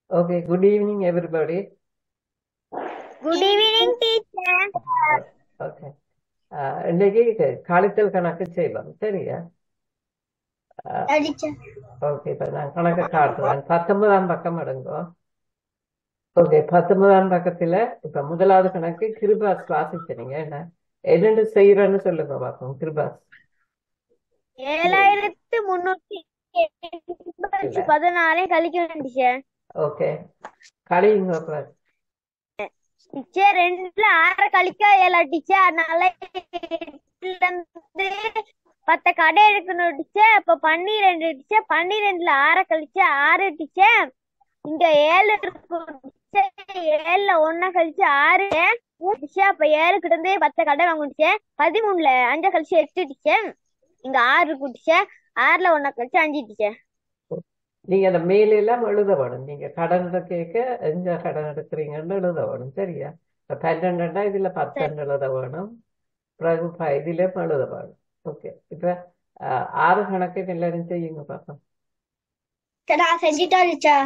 Okay, good evening, everybody. Good evening teacher Okay. ஆஹ் இன்னைக்கு கழித்தல் கணக்கு செய்வோம் சரியா அடிச்சேன் ஓகே இப்ப நான் கணக்கு காட்டுறேன் பத்தொன்பதாம் பக்கம் எடுங்கோ ஓகே பத்தொன்பதாம் பக்கத்துல இப்ப முதலாவது கணக்கு கிருபாஸ் வாசிச்சீங்க என்ன என்னென்னு செய்யறேன்னு சொல்லுங்க பார்ப்போம் கிருபாஸ் ஏழாயிரத்து முன்னூத்தி எண்பத்தி பதினாலே கழிக்கணும் டீச்சர் ஓகே கழியுங்க அப்ப டீச்சர் ரெண்டுல ஆற கழிக்க ஏழா டீச்சர் அதனால எட்டுல இருந்து பத்த கடை எடுக்கணும் டீச்சர் அப்ப பன்னிரெண்டு டீச்சர் பன்னிரெண்டுல ஆற கழிச்சு ஆறு டீச்சர் இங்க ஏழு இருக்கும் டீச்சர் ஏழுல ஒன்னா கழிச்சு ஆறு டீச்சர் அப்ப ஏழு கிட்ட இருந்து பத்த கடை வாங்கும் டீச்சர் பதிமூணுல அஞ்சா கழிச்சு எட்டு டீச்சர் இங்க ஆறு இருக்கும் டீச்சர் ஆறுல ஒன்னா கழிச்சு அஞ்சு டீச்சர் நீங்க அந்த மேல எல்லாம் எழுத வேணும் நீங்க கடன் கேட்க எங்க கடன் எடுக்கிறீங்கன்னு எழுத வேணும் சரியா இப்ப பன்னெண்டுண்டா இதுல பத்தெண்டு எழுத வேணும் பிறகு ப- இதுலயும் எழுத வேணும் ஓகே இப்ப ஆஹ், ஆறு கணக்கு எல்லாரும் செய்யுங்க பார்ப்போம் நான் செஞ்சுட்டா டீச்சர்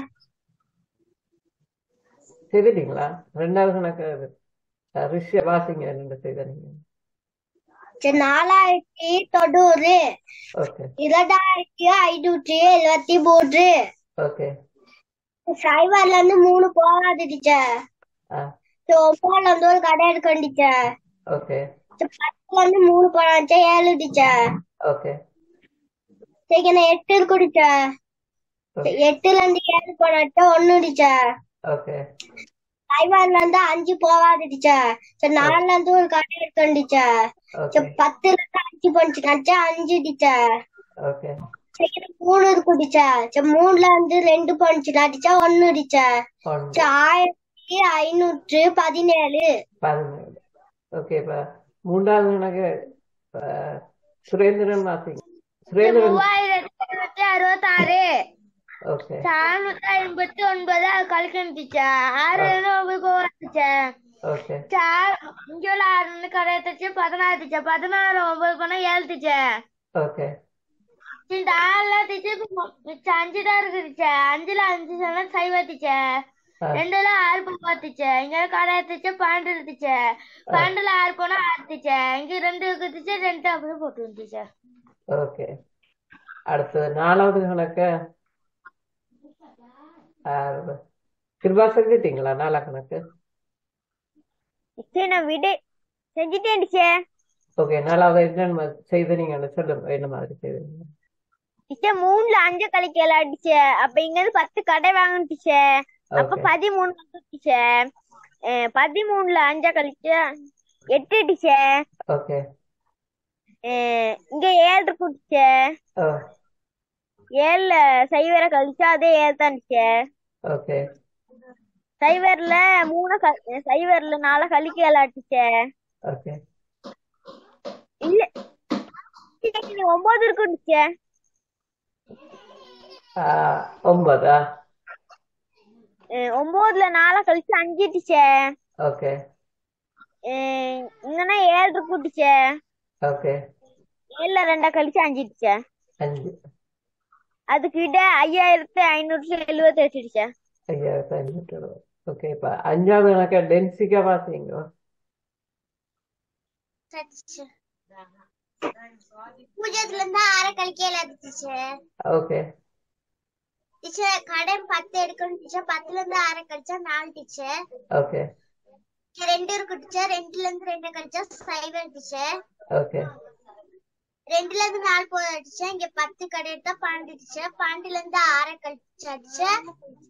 செய்துட்டீங்களா ரெண்டாவது கணக்கு அது. ஆஹ், ரிஷ்ய வாசிங்க என்ன செய்த நீங்க சரி நாலாயிரத்தி தொண்ணூறு ஓகே இரண்டாயிரத்தி ஐநூற்றி எழுபத்தி மூன்று ஓகே சைவர்ல இருந்து மூணு போகாது டீச்சர் ஆ ஒன்பதுல இருந்து ஒரு கடை எடுக்கணும் டீச்சர் ஓகே பத்துல இருந்து மூணு போனாச்சா ஏழு டீச்சர் ஓகே சரி நான் எட்டு இருக்கும் டீச்சர் எட்டுல இருந்து ஏழு போனாச்சா ஒண்ணு டீச்சர் ஓகே சைவர்ல இருந்து அஞ்சு போகாது டீச்சர் சரி நாலுல இருந்து ஒரு கடை எடுக்கணும் டீச்சர் ஓகே சரி பத்துல இருந்து அஞ்சு போனுச்சுனாச்சா அஞ்சு டீச்சர் ஓகே சரி மூணு இருக்கும் டீச்சர் சரி மூணுல இருந்து ரெண்டு போனுச்சுனா டீச்சர் ஒண்ணு டீச்சர் ஒன்று சரி ஆயிரத்தி ஐநூற்று பதினேழு பதினேழு ஓகே இப்ப மூன்றாவது கணக்கு ஆஹ், சுரேந்திரன் வாசிங்க சுரேந்திரன் மூவாயிரத்தி இருநூத்தி அறுபத்தாறு ஓகே நானூத்தி ஐம்பத்தி ஒன்பது கழிக்கணும் டீச்சர் ஆறு ஒன்பது டீச்சர் ஓகே இங்க உள்ள ஆறு கடை தச்சு பதினாறு டீச்சர் பதினாறு ஒன்பது போனா ஏழு டீச்சர் ஓகே இந்த ஆறுல டீச்சர் மிச்சம் அஞ்சு தான் இருக்கு டீச்சர் அஞ்சுல அஞ்சு சொன்னா சைவ டீச்சர் ஆ. ரெண்டுல ஆறு போவா டீச்சர் இங்க கடை டீச்சர் பன்னெண்டு டீச்சர் பன்னெண்டுல ஆறு போனா ஆறு டீச்சர் இங்க ரெண்டு இருக்கு டீச்சர் ரெண்டு அப்படியே போட்டு டீச்சர் ஓகே அடுத்தது நாலாவது கணக்கு ஆஹ், கிருபா செஞ்சிட்டீங்களா நாலா கணக்கு டீச்சர் நான் விடு செஞ்சுட்டேன் டீச்சர் ஓகே நாலாவது என்ன செய்தீங்கன்னு சொல்லுங்க என்ன மாதிரி செய்தீங்க டீச்சர் மூணுல அஞ்சு கழிக்கல டீச்சர் அப்ப இங்க இருந்து பத்து கடை வாங்கணும் டீச்சர் அப்ப ஓகே பதிமூணு வந்து டீச்சர் அஹ் பதிமூணுல அஞ்சா கழிச்சு எட்டு டீச்சர் ஓகே அஹ் இங்க ஏழு இருக்கும் டீச்சர் ஓ ஏழுல சைவரை கழிச்சா அதே ஏழு தான் டீச்சர் ஓகே சைவர்ல மூணு க- சைவர்ல நாலு கழிக்கல டீச்சர் ஓகே இல்ல டீச்சர், இங்க ஒன்பது இருக்கும் டீச்சர் ஆஹ், ஒன்பதா அஹ் ஒன்பதுல நாலு கழிச்சு அஞ்சு டீச்சர் ஓகே அஹ் இங்கன்னா ஏழு இருக்கும் டீச்சர் ஓகே ஏழுல ரெண்டா கழிச்சு அஞ்சு டீச்சர் அஞ்சு அதுக்கிட்ட ஐயாயிரத்தி ஐநூற்றி எழுபத்தி எட்டு டீச்சர் ஐயாயிரத்தி அஞ்சூற்றி எழுபது ஓகே இப்ப அஞ்சாவது கணக்கு டென்சிக்கா வாசிங்க பூஜ்ஜியத்துல இருந்து ஆற கழிக்கல டீச்சர் ஓகே டீச்சர் கடன் பத்து எடுக்கணும் டீச்சர் பத்துல இருந்து ஆற கழிச்சா நாலு டீச்சர் ஓகே ரெண்டு இருக்கும் டீச்சர் ரெண்டுல இருந்து ரெண்டு கழிச்சா சைவர் டீச்சர் ஓகே ரெண்டுல இருந்து நாலு போதும் டீச்சர் இங்க பத்து கடை எடுத்தா பன்னெண்டு டீச்சர் பன்னெண்டுல இருந்து ஆற கழிச்சா டீச்சர்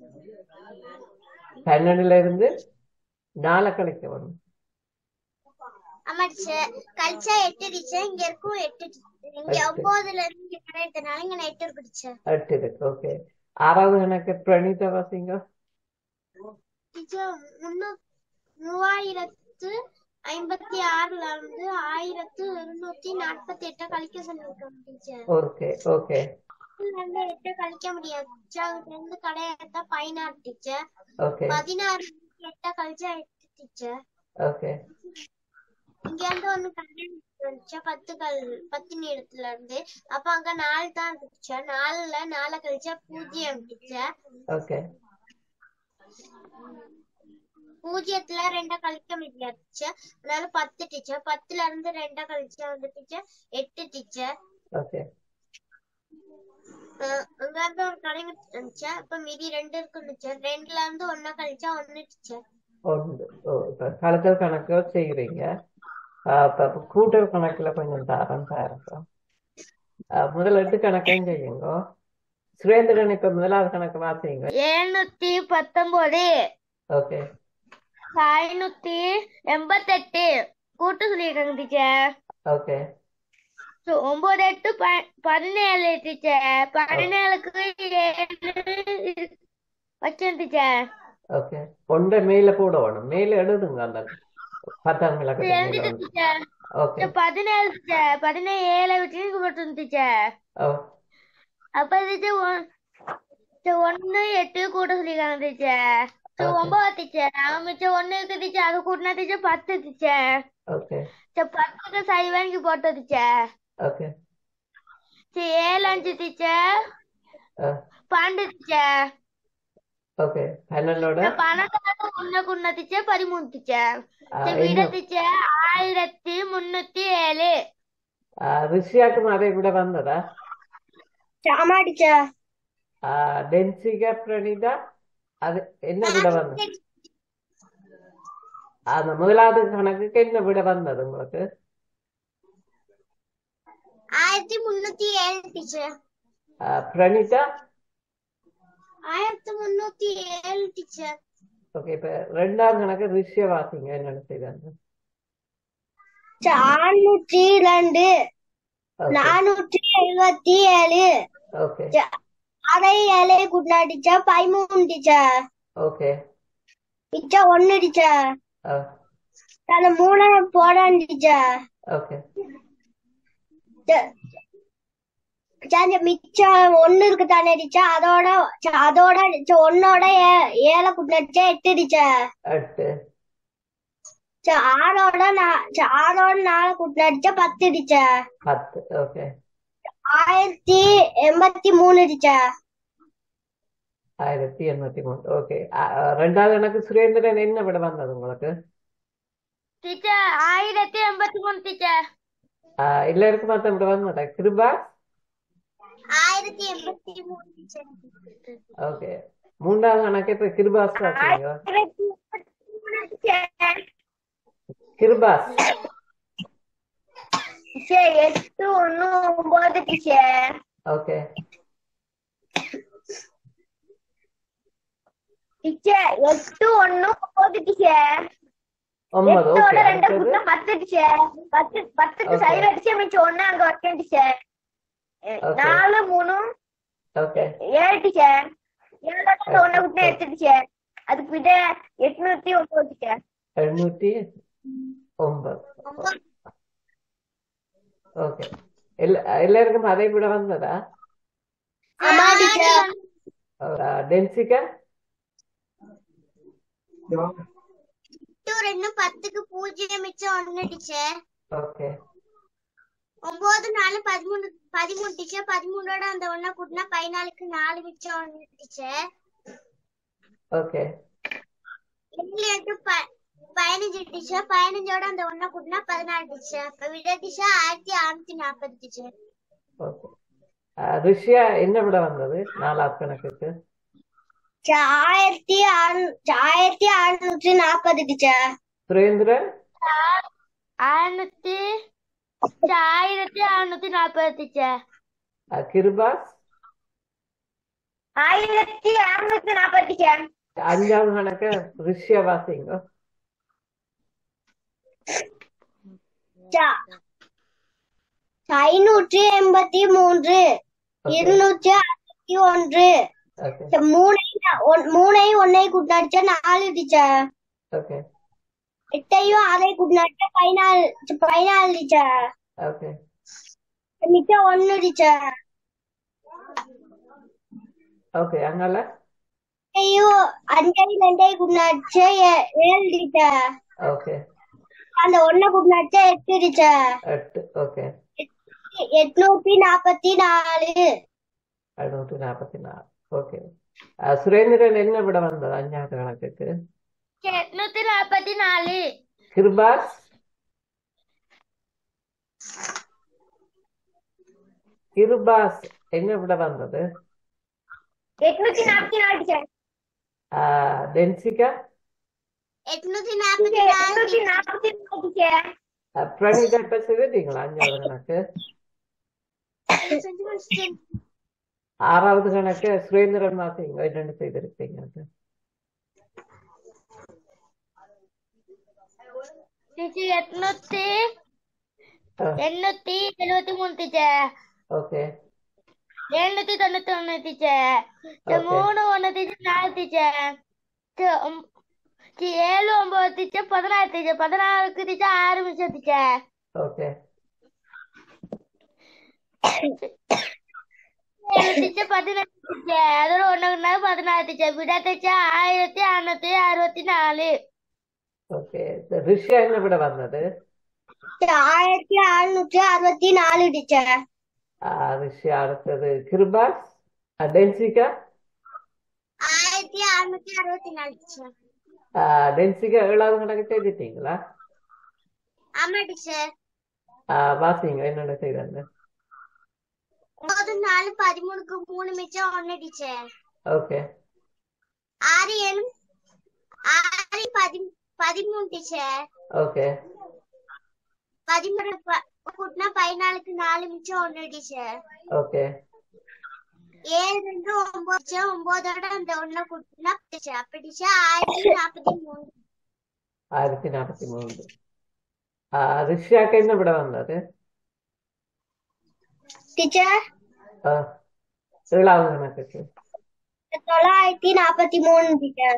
பன்னெண்டுல இருந்து நாலு கழிக்க வரும் ஆமா டீச்சர் கழிச்சா எட்டு டீச்சர் இங்க இருக்கும் எட்டு teacher. இங்க எட்டு. ஒன்பதுல இருந்து இங்க கடை எடுத்தனால இங்க நான் எட்டு இருக்கு டீச்சர் எட்டு இருக்கு ஓகே ஆறாவது கணக்கு பிரணீதா வாசிங்க டீச்சர் முன்னூ மூவாயிரத்து ஐம்பத்தி ஆறுல இருந்து ஆயிரத்து இருநூத்தி நாற்பத்தி எட்ட கழிக்க சொல்லிருக்கோம் டீச்சர் ஓகே ஓகே இதுல இருந்து எட்டு கழிக்க முடியாது டீச்சர் அதுல இருந்து கடை எடுத்தா பதினாறு டீச்சர் ஓகே பதினாறு எட்ட கழிச்சா எட்டு டீச்சர் ஓகே இங்க இருந்து ஒண்ணு கடை வந்துச்சா பத்து கல் பத்து இடத்துல இருந்து அப்ப அங்க நாலு தான் இருந்துச்சு நாலுல நாலு கழிச்சா பூஜ்ஜியம் டீச்சர் ஓகே பூஜ்ஜியத்துல ரெண்டா கழிக்க முடியாது டீச்சர் அதனால பத்து டீச்சர் பத்துல இருந்து ரெண்டா கழிச்சா வந்து டீச்சர் எட்டு டீச்சர் ஓகே அங்க இருந்து ஒரு கணக்கு இருந்துச்சு அப்ப மீதி ரெண்டு இருக்கு டீச்சர் ரெண்டுல இருந்து ஒன்னா கழிச்சா ஒன்னு டீச்சர் ஒன்று ஓ இப்போ கழித்தல் கணக்கு செய்கிறீங்க இப்போ கூட்டல் கணக்கில் கொஞ்சம் தாரம் பாருங்க ஆ, முதல் எட்டு கணக்கையும் செய்யுங்க சுரேந்திரன் இப்போ முதலாவது கணக்கு வாசிங்க எழுநூத்தி பத்தொன்பது ஓகே ஐநூத்தி எண்பத்தெட்டு கூட்டு சொல்லியிருக்காங்க டீச்சர் ஓகே So, ஒன்பது எட்டு ப- பதினேழு டீச்சர் பதினேழுக்கு ஏழு வச்சேன் டீச்சர் ஓகே ஒன்றை மேலே போடணும் மேலே எழுதுங்க அந்த பத்தாம் விளக்கத்தை மேலே எழுதிட்டு வந்து டீச்சர் ஓகே பதினேழு டீச்சர் பதினேழு ஏழை விட்டு போட்டு டீச்சர் ஓ அப்ப டீச்சர் ஒன் டீச்சர் ஒன்னு எட்டு கூட்ட சொல்லியிருக்காங்க டீச்சர் So, ஓகே ஒன்பது டீச்சர் அவன் மிச்சம் ஒண்ணு இருக்கு டீச்சர் அது கூட்டினா டீச்சர் பத்து டீச்சர் ஓகே டீச்சர் பத்துக்கு சைவனுக்கு போட்ட டீச்சர் ஓகே சரி ஏழு அஞ்சு டீச்சர் ஆ பன்னெண்டு டீச்சர் ஓகே பன்னெண்டோட இந்த பணக்கார ஒண்ணு குண்ண டீச்சர் பதிமூணு டீச்சர் ஆ, இந்த விட இன்னும் டீச்சர் ஆயிரத்தி முன்னூத்தி ஏழு ஆ, ரிஷியாக்கும் அதை விட வந்ததா ஆமா டீச்சர் ஆ, டென்சிகா பிரணிதா அது என்ன விட வந்தது அந்த முதலாவது கணக்குக்கு என்ன விட வந்தது உங்களுக்கு ஆயிரத்தி முன்னூத்தி ஏழு டீச்சர் ஆ, பிரணிதா ஆயிரத்தி முன்னூத்தி ஏழு டீச்சர் ஓகே இப்ப ரெண்டாவது கணக்கு ரிஷிய வாசிங்க என்னென்ன செய்தாங்க அறுநூற்றி ரெண்டு ஓகே நானூற்றி எழுபத்தி ஏழு ஓகே அரை ஏழை குட்டினா டீச்சர் பதிமூணு டீச்சர் ஓகே டீச்சர் ஒன்னு டீச்சர் ஆ, அந்த மூணு போடான் டீச்சர் ஓகே அந்த மிச்சம் ஒண்ணு இருக்கு தானே டீச்சர் அதோட ச- அதோட ச- ஒன்னோட ஏ- ஏழை குட்டினா எட்டு டீச்சர் எட்டு ச- ஆறோட நா- ச- ஆறோட நாலு குட்டினா பத்து டீச்சர் பத்து ஓகே ஆயிரத்தி எண்பத்தி மூணு டீச்சர் ஆயிரத்தி எண்ணூத்தி மூணு ஓகே ஆ, ஆ, ரெண்டாவது கணக்கு சுரேந்திரன் என்ன விட வந்தது உங்களுக்கு டீச்சர் ஆயிரத்தி எண்பத்தி மூணு டீச்சர் ஆ, எல்லாருக்கும் மொத்தம் விட வந்ததா கிருபா ஆயிரத்தி எண்பத்தி மூணு டீச்சர் ஓகே மூன்றாவது கணக்கு இப்ப கிருபாஸ் வாசிங்க ஆயிரத்தி எண்பத்தி மூணு டீச்சர் கிருபாஸ் டீச்சர் எட்டு ஒண்ணு ஒன்பது டீச்சர் ஓகே டீச்சர் எட்டு ஒண்ணு ஒன்பது டீச்சர் ஒன்பது எட்டோட ஓகே ரெண்டு அடுத்தது கூட்டினா பத்து டீச்சர் பத்து பத்துக்கு ஓகே சைவ அடிச்சு மிச்சம் ஒண்ணு அங்க வைக்கேன் டீச்சர் ஓகே நாலு மூணு ஓகே ஏழு டீச்சர் ஏழோட அந்த ஒண்ணு எட்டு கூட்டினா எட்டு டீச்சர் அதுக்கு விட எட்நூத்தி ஒன்பது டீச்சர் எண்ணூத்தி ஒன்பது ஓகே எல்லா எல்லாருக்கும் அதை விட வந்ததா ஆமா டீச்சர் ஆ, டென்சிகா எட்டு ரெண்டு பத்துக்கு பூஜ்ஜியம் மிச்சம் ஒண்ணு டீச்சர் ஓகே ஒன்பது நாலு பதிமூணு பதிமூணு டீச்சர் பதிமூணோட அந்த ஒண்ணா கூட்டினா பதினாலுக்கு நாலு மிச்சம் ஒண்ணு டீச்சர் ஓகே ஏழு எட்டு ப- பதினஞ்சு டீச்சர் பதினஞ்சோட அந்த ஒண்ணா கூட்டினா பதினாலு டீச்சர் இப்ப விட டீச்சர் ஆயிரத்தி அறுநூத்தி நாற்பது டீச்சர் ஓகே ஆ, ரிஷியா என்ன விட வந்தது நாலாவது கணக்குக்கு ஆயிரத்தி ஆயிரத்தி அறுநூற்றி நாற்பது டீச்சர் சுரேந்திரன் ஆயிரத்தி ஆயிரத்தி அறுநூத்தி நாற்பது டீச்சர் ஆ, கிருபாஸ் ஆயிரத்தி அறுநூத்தி நாற்பது டீச்சர் அஞ்சாவது கணக்கு ரிஷியா வாசிங்க ஐநூற்றி எண்பத்தி மூன்று ஓகே இருநூற்றி அறுபத்தி ஒன்று ஓகே இந்த மூணை ஒன்- மூணையும் ஒன்னை கூட்டினாடிச்சா நாலு டீச்சர் ஓகே எட்டையும் அதை கூட்டினாடிச்சா பதினாலு பதினாலு டீச்சர் ஓகே மிச்சம் ஒன்னு டீச்சர் ஓகே அங்கால எட்டையும் அஞ்சையும் ரெண்டையும் கூட்டினாடிச்சா ஏழு டீச்சர் ஓகே அந்த ஒன்ன கூட்டினாடிச்சா எட்டு டீச்சர் எட்டு ஓகே எட்நூத்தி நாற்பத்தி நாலு ஐநூற்றி நாற்பத்தி நாலு ஓகே அஹ், சுரேந்திரன் என்ன விட வந்தது அஞ்சாவது கணக்குக்கு எட்நூத்தி நாற்பத்தி நாலு கிருபாஸ் கிருபாஸ் என்ன விட வந்தது எட்நூத்தி நாற்பத்தி நாலு டீச்சர் அஹ், டென்சிகா எட்நூத்தி நாற்பத்தி நாலு எட்நூத்தி நாற்பத்தி நாலு டீச்சர் அஹ், பிரணிதா இப்ப செய்துட்டீங்களா அஞ்சாவது கணக்கு ஆறாவது கணக்கு சுரேந்திரன் வாசிங்க என்னென்னு செய்திருப்பீங்க அது டீச்சர் எட்நூத்தி அஹ், எண்ணூத்தி எழுபத்தி மூணு டீச்சர் ஓகே எழுநூத்தி தொண்ணூத்தி ஒண்ணு டீச்சர் ஓகே மூணு ஒண்ணு டீச்சர் நாலு டீச்சர் தி- ஒம்- தி- ஏழு ஒன்பது டீச்சர் பதினாறு டீச்சர் பதினாறுக்கு டீச்சர் ஆறு நிமிஷம் டீச்சர் ஓகே ஏழு டீச்சர் பதினெட்டு டீச்சர் அதோட ஒண்ணு பதினாறு டீச்சர் விடா டீச்சர் ஆயிரத்தி அறுநூத்தி அறுபத்தி நாலு ஓகே ரிஷியா என்ன விட வந்தது ஆயிரத்தி அறுநூத்தி அறுபத்தி நாலு டீச்சர் அஹ், ரிஷியா அடுத்தது கிருபாஸ் அஹ், டென்சிகா ஆயிரத்தி அறுநூத்தி அறுபத்தி நாலு டீச்சர் அஹ், டென்சிகா ஏழாவது கணக்கு செய்துட்டீங்களா ஆமா டீச்சர் அஹ், வாசிங்க என்னென்ன செய்தாங்க ஒன்பது நாலு பதிமூணுக்கு மூணு மிச்சம் ஒண்ணு டீச்சர் ஓகே ஆறு ஏழு ஆறு பதி பதிமூணு டீச்சர் ஓகே பதிமூணு ப- கூட்டினா பதினாலுக்கு நாலு மிச்சம் ஒண்ணு டீச்சர் ஓகே ஏழு ரெண்டு ஒன்பது டீச்சர் ஒன்பதோட அந்த ஒண்ணு கூட்டினா டீச்சர் அப்ப டீச்சர் ஆயிரத்தி நாற்பத்தி மூணு ஆயிரத்தி நாற்பத்தி மூணு அஹ், ரிஷியாக்கு என்ன விட வந்தது டீச்சர் அஹ், ஏழாவது கணக்குக்கு தொள்ளாயிரத்தி நாற்பத்தி மூணு டீச்சர்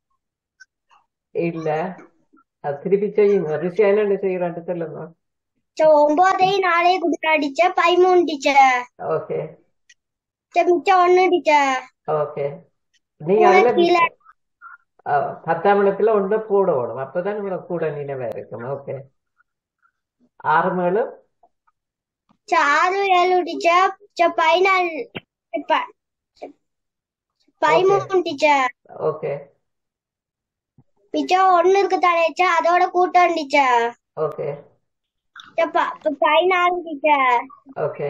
இல்ல அது திருப்பி செய்யுங்க ரிஷியா என்னென்ன செய்யறான்னு சொல்லுங்க ஒன்பதையும் நாளையும் கூட்டினா டீச்சர் பதிமூணு டீச்சர் ஓகே மிச்சம் ஒண்ணு டீச்சர் ஓகே நீங்க மூணு அதுல கீழே அஹ், பத்தாம் இடத்துல ஒன்றை போடணும் அப்பதான் உங்களுக்கு கூட நினைவா இருக்கும் ஓகே ஆறு மேலு ஆறு ஏழு டீச்சர் பதினாலு ப- ஓகே பதிமூணு டீச்சர் ஓகே மிச்சம் ஒண்ணு இருக்கு தானே அதோட கூட்டம் டீச்சர் ஓகே பதினாலு டீச்சர் ஓகே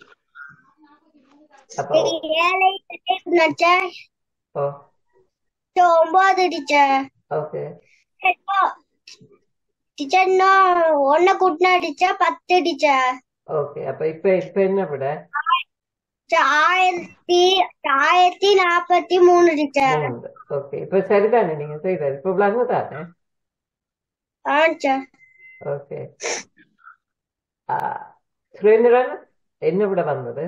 அப்போ ஏழை டீச்சர் ஓ ஒன்பது டீச்சர் ஓகே டீச்சர் இன்னும் ஒண்ணு கூட்டினா டீச்சர் பத்து டீச்சர் ஓகே அப்ப இப்ப இப்ப என்ன விட ஆயிரத்தி ஆயிரத்தி நாற்பத்தி மூணு டீச்சர் மூணு ஓகே இப்ப சரிதானே நீங்க செய்தது இப்ப விளங்கு தானே ஆ டீச்சர் ஓகே ஆ, சுரேந்திரன் என்ன விட வந்தது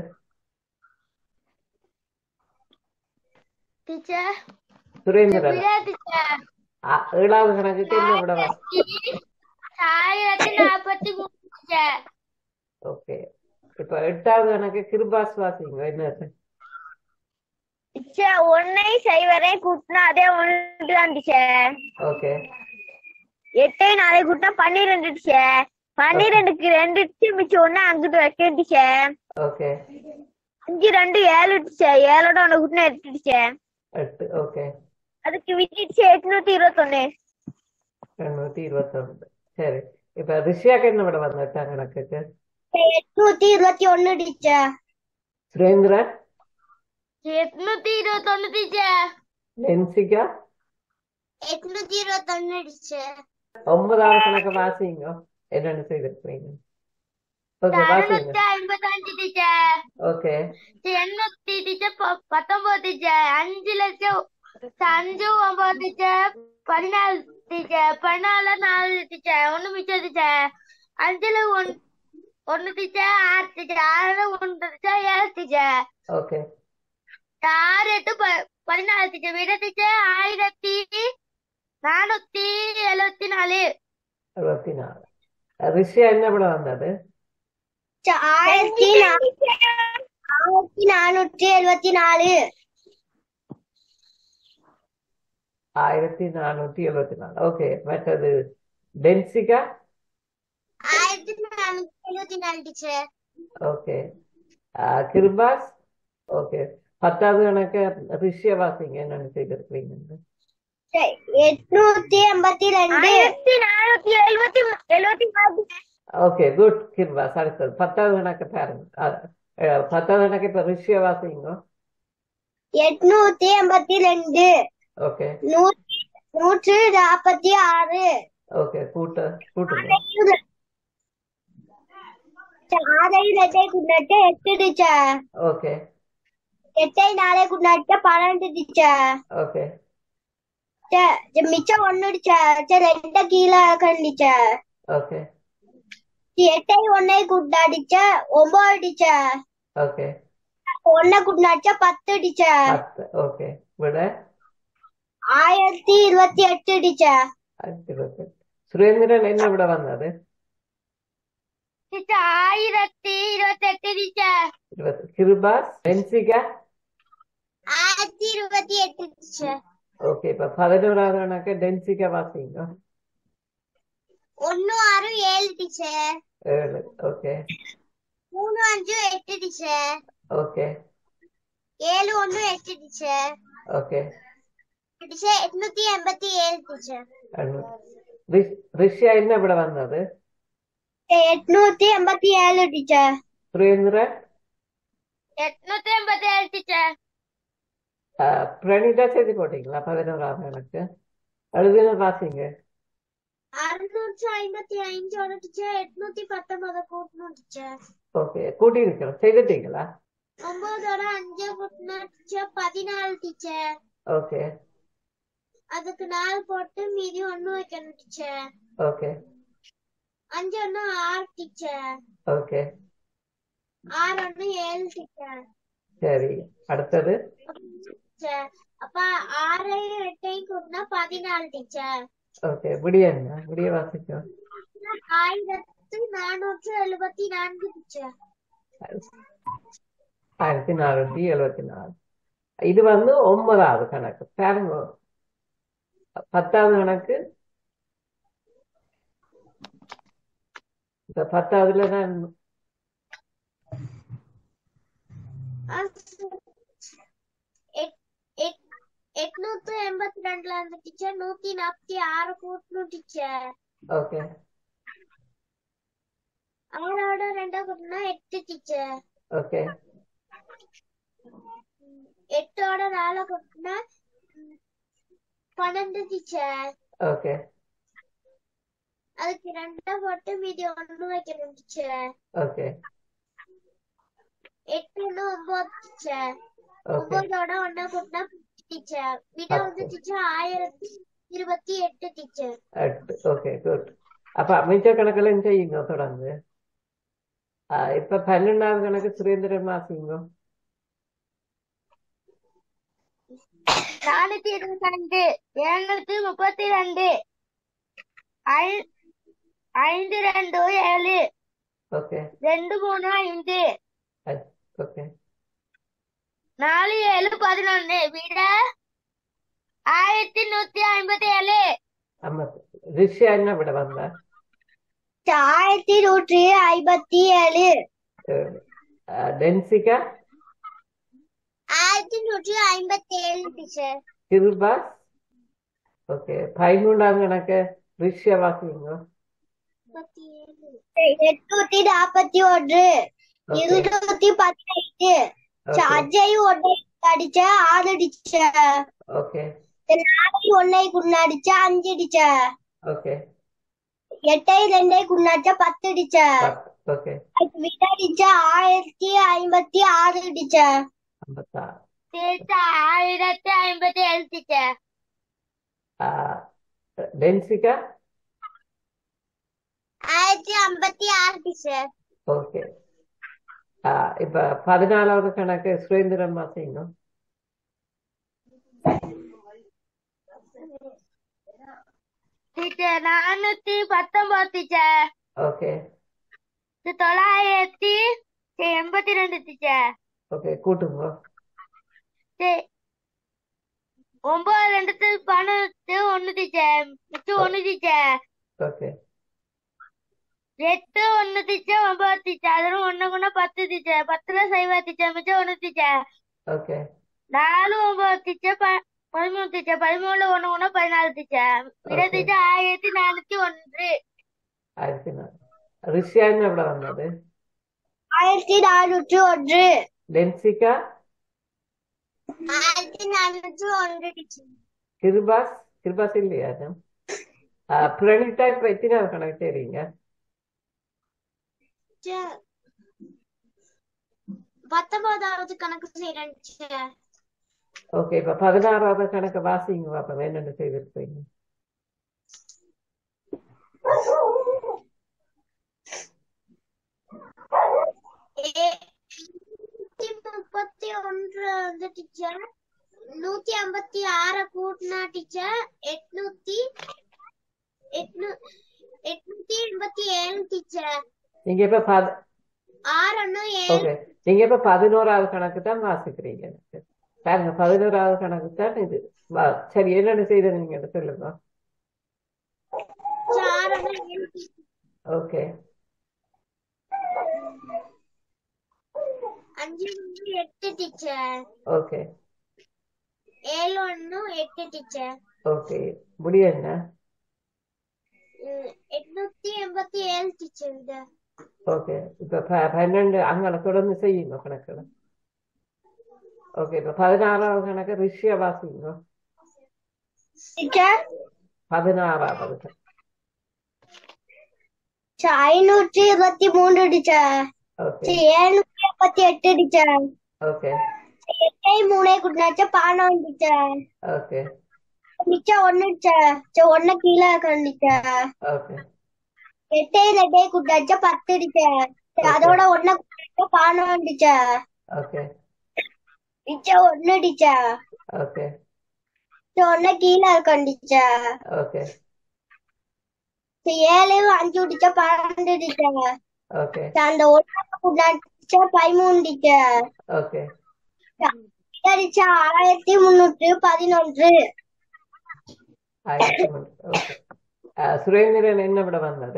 டீச்சர் சுரேந்திரன் டீச்சர் ஆ, ஏழாவது கணக்குக்கு என்ன விட வ- ஆயிரத்தி நாற்பத்தி மூணு டீச்சர் ஓகே இப்ப எட்டாவது கணக்கு கிருபாஸ் வாசிங்க என்ன டீச்சர் ஒன்னை சைவரை கூட்டினா அதே ஒன்று தான் டீச்சர் ஓகே எட்டை நாளை கூட்டினா பன்னிரெண்டு டீச்சர் பன்னிரெண்டுக்கு ரெண்டு டீச்சர் மிச்சம் ஒண்ணு அங்கிட்டு வைக்க டீச்சர் ஓகே அஞ்சு ரெண்டு ஏழு டீச்சர் ஏழோட ஒண்ணு கூட்டினா எட்டு டீச்சர் எட்டு ஓகே அதுக்கு விட்டு டீச்சர் எட்நூத்தி இருபத்தொன்னு எண்ணூத்தி இருபத்தொன்று சரி இப்ப ரிஷியாக்கு என்ன விட வந்த எட்டாம் கணக்குக்கு எட்நூத்தி இருபத்தி ஒண்ணு டீச்சர் சுரேந்திரன் எட்நூத்தி இருபத்தொன்னு டீச்சர் லென்சிகா எட்நூத்தி இருபத்தொன்னு டீச்சர் ஒன்பதாவது கணக்கு வாசிங்க என்னென்ன செய்திருக்கிறீங்க ஓகே வாசிங்க அறுநூத்தி ஐம்பத்தஞ்சு டீச்சர் ஓகே எண்ணூத்தி டீச்சர் ப- பத்தொன்பது டீச்சர் அஞ்சு லட்சம் அஞ்சு ஒன்பது டீச்சர் பதினாலு டீச்சர் பதினாலு நாலு டீச்சர் ஒண்ணு மிச்சம் டீச்சர் அஞ்சுல ஒன் ஒண்ணு டீச்சர் ஆறு டீச்சர் ஆறு ஒன்று டீச்சர் ஏழு டீச்சர் ஓகே ஆறு எட்டு ப- பதினாலு டீச்சர் விட டீச்சர் ஆயிரத்தி நானூத்தி எழுவத்தி நாலு அறுபத்தி நாலு ரிஷியா என்ன விட வந்தது ஆயிரத்தி ஆயிரத்தி நானூற்றி எழுவத்தி நாலு ஆயிரத்தி நானூத்தி எழுபத்தி நாலு ஓகே மற்றது டென்சிகா ஆயிரத்தி நானூத்தி எழுவத்தி நாலு டீச்சர் ஓகே கிருபாஸ் ஓகே பத்தாவது கணக்கு ரிஷிய வாசிங்க என்னன்னு செய்திருக்கிறீங்க எட்நூத்தி எண்பத்தி ரெண்டு ஆயிரத்தி நானூத்தி எழுபத்தி எழுபத்தி நாலு ஓகே குட் கிர்வாஸ் அடுத்தது பத்தாவது கணக்கு பாருங்க அஹ், அஹ், பத்தாவது கணக்கு இப்ப ரிஷிய வாசிங்க எட்நூத்தி எண்பத்தி ரெண்டு ஓகே நூற்றி நூற்று நாற்பத்தி ஆறு ஓகே கூட்ட கூட்டுங்க ஆறை ரெட்டை குண்டாட்ட எட்டு டீச்சர் ஓகே எட்டை நாளை குண்டாட்ட பன்னெண்டு டீச்சர் ஓகே மிச்சம் ஒண்ணு டீச்சர் ரெண்ட கீழே கண்டிச்சர் ஓகே எட்டை ஒன்னை குண்டாடிச்ச ஒன்பது டீச்சர் ஓகே ஒன்ன குண்டாடிச்ச பத்து டீச்சர் பத்து ஓகே விட ஆயிரத்தி இருபத்தி எட்டு டீச்சர் இருபத்தி சுரேந்திரன் என்ன விட வந்தது டீச்சர் ஆயிரத்தி இருபத்தி எட்டு டீச்சர் இருபத்தி கிருபாஸ் பென்சிகா ஆயிரத்தி இருபத்தி எட்டு டீச்சர் ஓகே இப்ப பதினோராவது கணக்கு டென்சிகா வாசிங்க ஒன்னு ஆறு ஏழு டீச்சர் ஏழு ஓகே மூணு அஞ்சு எட்டு டீச்சர் ஓகே ஏழு ஒண்ணு எட்டு டீச்சர் ஓகே டீச்சர் எட்நூத்தி எண்பத்தி ஏழு டீச்சர் ரிஷ்யா என்ன விட வந்தது எட்நூத்தி எண்பத்தி ஏழு டீச்சர் சுரேந்திரன் எட்நூத்தி எண்பத்தி ஏழு டீச்சர் அஹ், பிரணிதா செய்து போட்டீங்களா பதினோராவது கணக்கு எழுதுன வாசிங்க அறுநூற்று ஐம்பத்தி அஞ்சோட டீச்சர் எட்நூத்தி பத்தொன்பது கூட்டணும் டீச்சர் ஓகே கூட்டி இருக்கிறோம் செய்துட்டீங்களா ஒன்பதோட அஞ்சு கூட்டணும் டீச்சர் பதினாலு டீச்சர் ஓகே அதுக்கு நாலு போட்டு மீதி ஒண்ணு வைக்கணும் டீச்சர் ஓகே அஞ்சு ஒண்ணு ஆறு டீச்சர் ஓகே ஆறு ஒண்ணு ஏழு டீச்சர் சரி அடுத்தது டீச்சர் அப்ப ஆறையும் எட்டையும் கூட்டினா பதினாலு டீச்சர் ஓகே விடிய என்ன விடிய வாசிக்கும் ஆயிரத்து நானூற்று எழுபத்தி நான்கு டீச்சர் ஆயிரத்தி நானூத்தி எழுபத்தி நாலு இது வந்து ஒன்பதாவது கணக்கு பாருங்க பத்தாவது கணக்கு இந்த பத்தாவதுல தான் எட்- எட்- எட்நூத்து எண்பத்தி ரெண்டுல இருந்து டீச்சர் நூத்தி நாற்பத்தி ஆறு கூட்டணும் டீச்சர் ஓகே ஆறோட ரெண்டா கூட்டினா எட்டு டீச்சர் ஓகே எட்டோட நாலு கூட்டினா ம், பன்னெண்டு டீச்சர் ஓகே அதுக்கு ரெண்டா போட்டு மீதி ஒண்ணு வைக்கணும் டீச்சர் ஓகே எட்டுன்னு ஒன்பது டீச்சர் ஓகே ஒன்பதோட ஒண்ணா கூட்டினா டீச்சர் விட வந்து பத்து. டீச்சர் ஆயிரத்தி இருபத்தி எட்டு டீச்சர் எட்டு ஓகே குட் அப்ப மிச்ச கணக்கெல்லாம் செய்யுங்க தொடர்ந்து ஆ, இப்ப பன்னெண்டாவது கணக்கு சுரேந்திரன் வாசிங்க நானூத்தி இருபத்தி ரெண்டு எழுநூத்தி முப்பத்தி ரெண்டு ஐ- ஐந்து ரெண்டு ஏழு ஓகே ரெண்டு மூணு ஐந்து ஓகே நாலு ஏழு பதினொன்னு விட ஆயிரத்தி நூத்தி ஐம்பத்தி ஏழு ஆமா ரிஷியா என்ன விட வந்தா ஆயிரத்தி நூற்றி ஐம்பத்தி ஏழு ஏழு. ஆ, டென்சிகா ஆயிரத்தி நூற்றி ஐம்பத்தி ஏழு டீச்சர் கிருபாஸ் ஓகே பதிமூன்றாவது கணக்கு ரிஷியா வாசிங்க எட்நூத்தி நாற்பத்தி ஒன்று ஓகே இருநூத்தி பதினைந்து ஓகே அஜய் ஒன்னை அடிச்ச ஆறு டீச்சர் ஓகே நாளை ஒன்னை குன்னாடிச்ச அஞ்சு டீச்சர் ஓகே எட்டை ரெண்டை குன்னாடிச்ச பத்து டீச்சர் பத்து ஓகே விட டீச்சர் ஆயிரத்தி ஐம்பத்தி ஆறு டீச்சர் ஐம்பத்தாறு ஆயிரத்தி ஐம்பத்தி ஏழு டீச்சர் ஆ, டென்சிகா ஆயிரத்தி ஐம்பத்தி ஆறு டீச்சர் ஓகே ஆ, இப்ப பதினாலாவது கணக்கு சுரேந்திரன் வாசிங்க டீச்சர் நானூத்தி பத்தொன்பது டீச்சர் ஓகே தொள்ளாயிரத்தி எண்பத்தி ரெண்டு டீச்சர் ஓகே கூட்டுங்க ஒன்பது ரெண்டு பன்னெண்டு ஒண்ணு டீச்சர் மிச்சம் ஒண்ணு டீச்சர் ஓகே எட்டு ஒண்ணு டீச்சர் ஒன்பது டீச்சர் அதுல ஒண்ணு கூட பத்து டீச்சர் பத்துல சைவ டீச்சர் மிச்சம் ஒண்ணு டீச்சர் ஓகே நாலு ஒன்பது டீச்சர் பதிமூணு டீச்சர் பதிமூணு ஒண்ணு ஒண்ணு பதினாலு டீச்சர் விட ஓகே டீச்சர் ஆயிரத்தி நானூத்தி ஒன்று ஆயிரத்தி நாலு ரிஷியான்னு எவ்வளோ வந்தது ஆயிரத்தி நானூற்றி ஒன்று டென்சிகா ஆயிரத்தி நானூற்றி ஒன்று டீச்சர் கிருபாஸ் கிருபாஸ் இல்லையா அது பிரணிதா இப்ப எத்தனாவது கணக்கு தெரியுங்க பத்தொன்பதாவது கணக்கு செய்யறேன் டீச்சர் ஓகே இப்ப பதினாறாவது கணக்கு வாசிங்க பாப்போம் என்னென்ன செய்திருப்பீங்க நூத்தி முப்பத்தி ஒன்று வந்து டீச்சர் நூத்தி ஐம்பத்தி ஆற கூட்டினா டீச்சர் எட்நூத்தி எட்நூ எட்நூத்தி எண்பத்தி ஏழு டீச்சர் நீங்க இப்ப பத ஆறு ஒண்ணு ஏழு ஓகே நீங்க இப்ப பதினோராவது கணக்கு தான் வாசிக்கிறீங்க எனக்கு பாருங்க பதினோராவது கணக்கு தான் இது வா- சரி என்னென்ன செய்தது நீங்க எனக்கு சொல்லுங்க ஆறு ஒண்ணு ஏழு teacher. ஓகே அஞ்சு ஒண்ணு எட்டு டீச்சர் ஓகே ஏழு ஒண்ணு எட்டு டீச்சர் ஓகே முடிய என்ன எட்நூத்தி எண்பத்தி ஏழு டீச்சர் இது ஓகே இப்ப ப- பன்னெண்டு அங்கே தொடர்ந்து செய்யுங்க கணக்குல ஓகே இப்ப பதினாறாவது கணக்கு ரிஷியா வாசிங்க டீச்சர் பதினாறாவது கணக்கு. ஐநூற்றி இருபத்தி மூன்று டீச்சர் ஓகே ஏழுநூத்தி எண்பத்தி எட்டு டீச்சர் ஓகே எட்டை மூணே குட்டினாச்சா பதினொன்று டீச்சர் ஓகே மிச்சம் ஒண்ணு டீச்சர் சரி, ஒண்ணு கீழே இருக்கணும் டீச்சர் ஓகே எட்டை ரெட்டை குட்டினாச்சா பத்து டீச்சர் சரி, Okay. அதோட ஒண்ணு குட்டினாச்சா பதினொன்று டீச்சர் ஓகே மிச்சம் ஒண்ணு டீச்சர் ஓகே சரி, ஒண்ணு கீழே இருக்கணும் டீச்சர் ஓகே சரி, ஏழு அஞ்சு டீச்சர் பன்னெண்டு டீச்சர் ஓகே சரி, அந்த ஒண்ணு குட்டினாச்சா பதிமூணு டீச்சர் ஓகே டீச்சர் ஆயிரத்தி முன்னூற்று பதினொன்று ஆயிரத்தி மூணு ஓகே சுரேந்திரன் என்ன விட வந்தது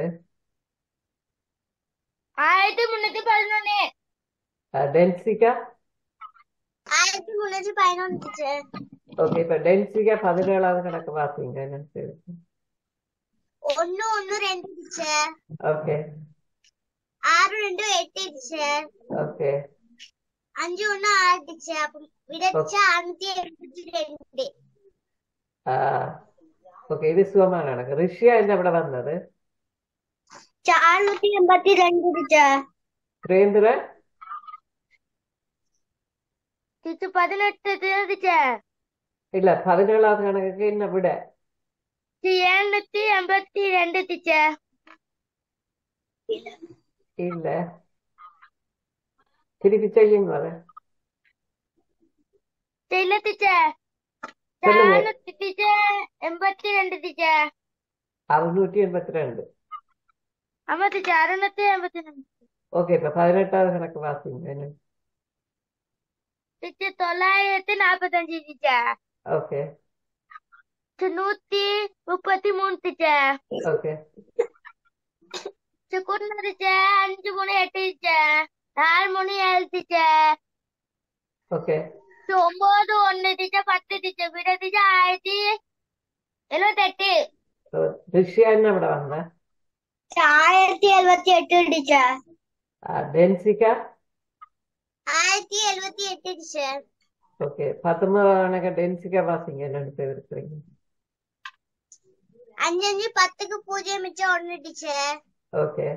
ஆயிரத்தி முன்னூத்தி பதினொன்னு அஹ், டென்சிகா ஆயிரத்தி முன்னூத்தி பதினொன்று டீச்சர் ஓகே இப்ப டென்சிகா பதினேழாவது கணக்கு வாசிங்க என்னன்னு செய்யுங்க ஒண்ணு ஒண்ணு ரெண்டு டீச்சர் ஓகே ஆறு ரெண்டு எட்டு டீச்சர் ஓகே அஞ்சு ஒண்ணு ஆறு டீச்சர் அப்ப விடச்சா அஞ்சு எண்பத்தி ரெண்டு ஓகே இது சுகமா கணக்கு ரிஷியா என்ன விட வந்தது அறுநூத்தி எண்பத்தி ரெண்டு டீச்சர் சுரேந்திரன் டீச்சர் பதினெட்டு டீச்சர் இல்ல பதினேழாவது கணக்குக்கு என்ன விட எழுநூத்தி எண்பத்தி ரெண்டு டீச்சர் இல்ல திருப்பி செய்யுங்க அதை இல்ல டீச்சர் சொல்லுங்க அறுநூத்தி டீச்சர் எண்பத்தி ரெண்டு டீச்சர் அறுநூற்றி எண்பத்தி ரெண்டு ஆமா டீச்சர் அறுநூத்தி எண்பத்தி ரெண்டு ஓகே இப்ப பதினெட்டாவது கணக்கு வாசிங்க என்ன டீச்சர் தொள்ளாயிரத்தி நாற்பத்தஞ்சு டீச்சர் ஓகே நூத்தி முப்பத்தி மூணு டீச்சர் ஓகே கூட்டின டீச்சர் அஞ்சு மூணு எட்டு டீச்சர் நாலு மூணு ஏழு டீச்சர் ஓகே ஒன்பது ஒண்ணு டீச்சர் பத்து டீச்சர் விட டீச்சர் ஆயிரத்தி எழுபத்தெட்டு ரிஷியா என்ன விட வந்த ஆயிரத்தி எழுபத்தி எட்டு டீச்சர் டென்சிகா ஆயிரத்தி எழுபத்தி எட்டு டீச்சர் ஓகே பத்தொன்பதாவது கணக்கு டென்சிகா வாசிங்க என்னன்னு செய்திருக்கிறீங்க அஞ்சு அஞ்சு பத்துக்கு பூஜ்ஜியம் மிச்சம் ஒண்ணு டீச்சர் ஓகே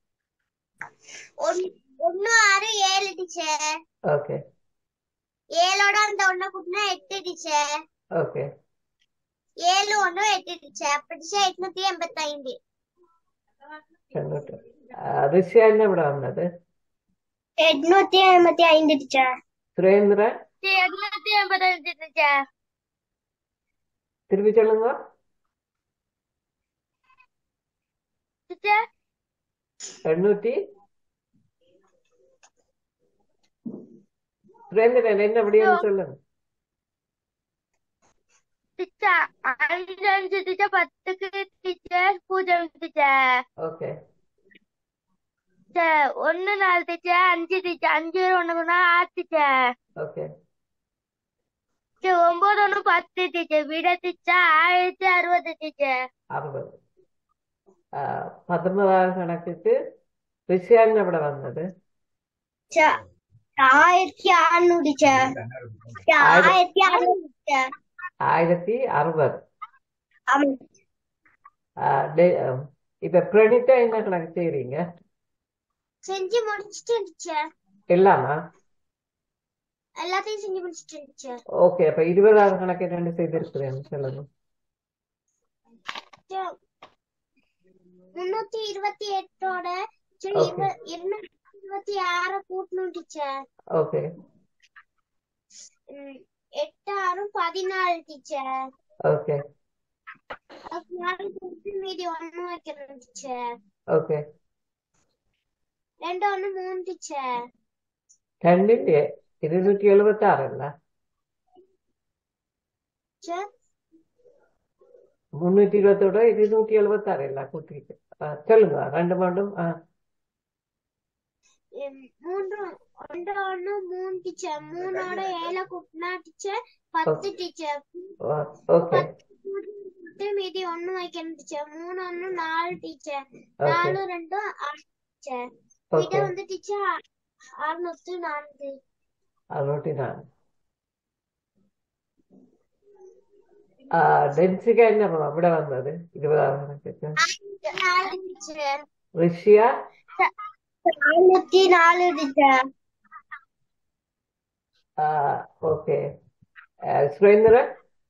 ஒன்னு ஆறு ஏழு டீச்சர் ஓகே ஏழோட அந்த ஒண்ணு கூட்டினா எட்டு டீச்சர் ஓகே ஏழு ஒண்ணு எட்டு டீச்சர் அப்ப டீச்சர் எட்நூத்தி எண்பத்தி ஐந்து தொண்ணூற்று அஹ், ரிஷியா என்ன விட வந்தது எட்நூத்தி எண்பத்தி ஐந்து டீச்சர் சுரேந்திரன் எட்நூத்தி எண்பத்தி ஐந்து டீச்சர் திருப்பி சொல்லுங்க டீச்சர் எண்ணூற்றி சுரேந்திரன் என்ன விடியன்னு சொல்லுங்க டீச்சர் அஞ்சு அஞ்சு டீச்சர் பத்துக்கு டீச்சர் பூஜ்ஜியம் டீச்சர் ஓகே டீச்சர் ஒண்ணு நாலு டீச்சர் அஞ்சு டீச்சர் அஞ்சு ஒண்ணு ஆறு டீச்சர் ஓகே டீச்சர் ஒன்பது ஒண்ணு பத்து டீச்சர் விட டீச்சர் ஆயிரத்தி அறுபது டீச்சர் அறுபது ஆ, பத்தொன்பதாவது கணக்குக்கு விஷயம் எവിടെ வந்தது ஆயிரத்தி அறுநூறு டீச்சர் ஆயிரத்தி அறுநூறு டீச்சர் ஆயிரத்தி அறுபது ஆமாம் ஆ, டே- ஆ, இப்ப பிரணிதா என்ன கணக்கு செய்றீங்க செஞ்சு முடிச்சிட்டேன் டீச்சர் எல்லாமா எல்லாத்தையும் செஞ்சு முடிச்சிட்டேன் டீச்சர் ஓகே அப்ப இருபதாவது கணக்கு ரெண்டு செய்திருக்கிறேன் சொல்லுங்க முன்னூத்தி இருபத்தி எட்டோட சரி, Okay. இருப- இருநூத்தி இருபத்தி ஆறு கூட்டணும் டீச்சர் ஓகே ம், எட்டு ஆறும் பதினாலு டீச்சர் ஓகே பதினாலு கூட்டி மீதி ஒண்ணு வைக்கணும் டீச்சர் ஓகே ரெண்டு ஒண்ணு மூணு டீச்சர் ரெண்டிന്റെ ഇരുന്നൂറ്റി എഴുപത്തി ആറല്ല டீச்சர் முன்னூத்தி இருபத்தோட இருநூத்தி எழுபத்தி ஆறு இல்ல கூட்டிட்டு ஆ, சொல்லுங்க ரெண்டு மாண்டும் ஆ ம், மூன்று ரெண்டு ஒண்ணு மூணு டீச்சர் மூணோட ஏழை கூட்டினா டீச்சர் பத்து டீச்சர் ஆ, ஓகே பத்து மீதி ஒண்ணு வைக்கணும் டீச்சர் மூணு ஒண்ணு நாலு டீச்சர் ஓகே நாலு ரெண்டு ஆறு டீச்சர் இதை ஓகே வந்து டீச்சர் அறுநூத்தி நான்கு അറുന്നൂറ്റി നാല് ആ ഡെൻസിക എന്നെ ഇവിടെ വന്നത് ഇരുപതാം കണക്ക് நாலு டீச்சர் ഋഷ്യ நானூத்தி நாலு டீச்சர் ആ ഓക്കെ സുരേന്ദ്രൻ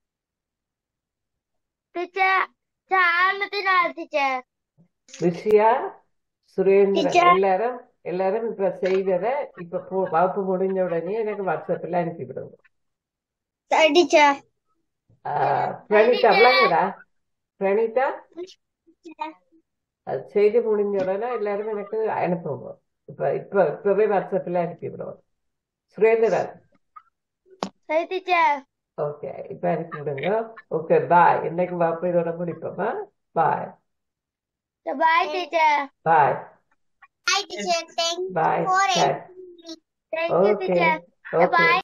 டீச்சர் நானூத்தி நாலு டீச்சர் ഋഷ്യ സുരേന്ദ്രൻ டீச்சர் எல்லாரும் எல்லாரும் இப்ப செய்ததை இப்ப போ- வகுப்பு முடிஞ்ச உடனே எனக்கு வாட்ஸ்அப்ல அனுப்பி விடுங்க சரி டீச்சர் ஆ, சரி பிரணீதா டீச்சர் விளங்குதா பிரணீதா டீச்சர் அது செய்து முடிஞ்ச உடனே எல்லாரும் எனக்கு அனுப்புங்க இப்ப இப்ப இப்பவே வாட்ஸ்அப்ல அனுப்பி விடுவோம் சுரேந்திரன் சரி டீச்சர் ஓகே இப்ப அனுப்பி விடுங்க ஓகே பாய் இன்னைக்கு வகுப்பு இதோட முடிப்போமா bye bye teacher bye bye teacher thanks bye for thank you thank you okay teacher okay bye